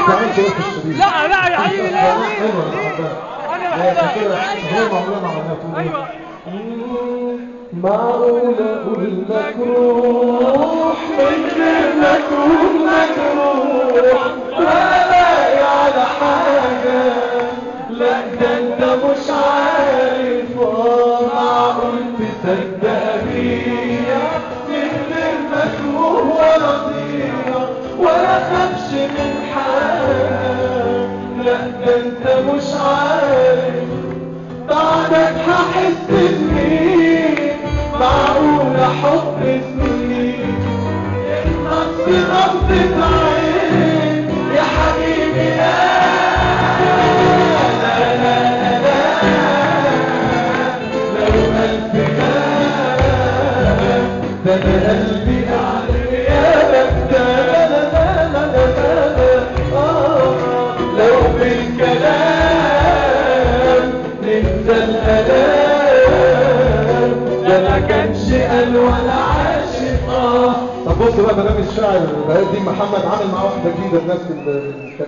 تعملش ايه في الشريط لا لا يا حبيبي لا حلوة ليه؟ أنا ليه؟ بحبها. انا هي بحبها كده هي معمولة مع عملها ايوه معقول اقول لك روح من غير ما اكون مجروح ولا على حاجة لا ده انت مش عارف آه، معقول تصدق بيا من غير ما تروح ولا ضيع ولا خافش من حاجة لا ده انت مش عارف بعدك هحس بمين معقول حب سنين النص غمضة عين يا حبيبي لا لا لا لا لا لو ألف لا ده أنا قلبي على غيابك ده لا لا لا لا لا لا آه لو بالكلام ننسى الألام ده ما كانش قال ولا عاشق اه طب بص بقى مدام الشاعر بهاء الدين محمد عامل معاه واحده جديده بنفس ال-